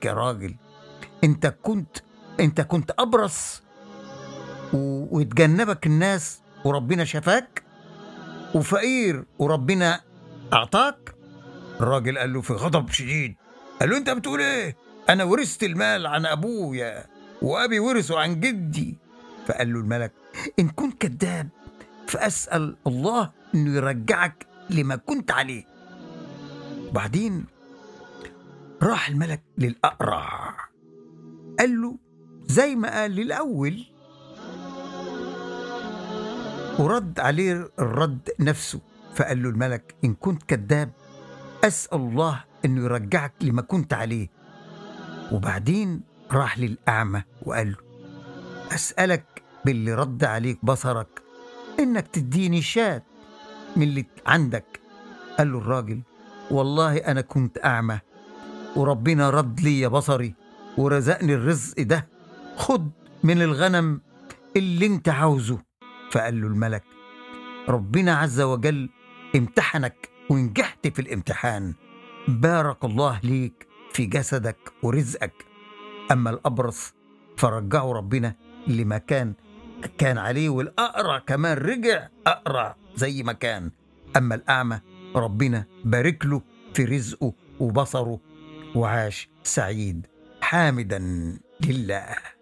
عليك يا راجل انت كنت انت كنت ابرص و... ويتجنبك الناس وربنا شفاك وفقير وربنا اعطاك الراجل قال له في غضب شديد قال له انت بتقول ايه انا ورثت المال عن ابويا وابي ورثه عن جدي فقال له الملك ان كنت كذاب فاسال الله انه يرجعك لما كنت عليه وبعدين راح الملك للأقرع قال له زي ما قال للأول ورد عليه الرد نفسه فقال له الملك إن كنت كذاب أسأل الله إنه يرجعك لما كنت عليه وبعدين راح للأعمى وقال له أسألك باللي رد عليك بصرك إنك تديني شاة من اللي عندك قال له الراجل والله أنا كنت أعمى وربنا رد لي بصري ورزقني الرزق ده خد من الغنم اللي انت عاوزه فقال له الملك ربنا عز وجل امتحنك ونجحت في الامتحان بارك الله ليك في جسدك ورزقك أما الأبرص فرجعه ربنا لما كان كان عليه والأقرع كمان رجع أقرع زي ما كان أما الأعمى ربنا بارك له في رزقه وبصره وعاش سعيد حامدا لله